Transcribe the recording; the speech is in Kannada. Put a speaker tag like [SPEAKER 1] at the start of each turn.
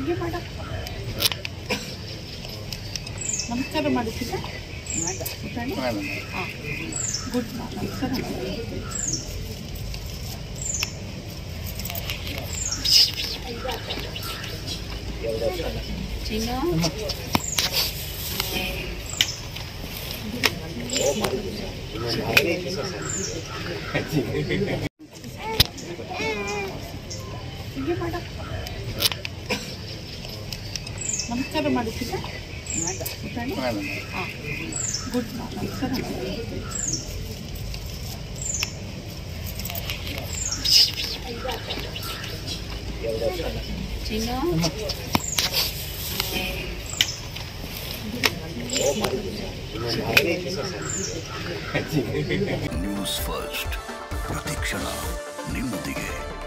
[SPEAKER 1] ಹೀಗೆ ಮಾಡ ನಮಸ್ಕಾರ ಮಾಡಿಸಿದ ಹಾಂ ಗುಡ್ ನಮಸ್ಕಾರ ಚಿನ್ನ ಹೀಗೆ ಮಾಡ ನಮಸ್ಕಾರ ಮಾಡಿಸಿದ ಹಾಂ ಗುಡ್ ನಮಸ್ಕಾರ ಚಿನ್ನ
[SPEAKER 2] ನ್ಯೂಸ್ ಫಸ್ಟ್ ಪ್ರತಿಕ್ಷಣ ನಿಮ್ಮೊಂದಿಗೆ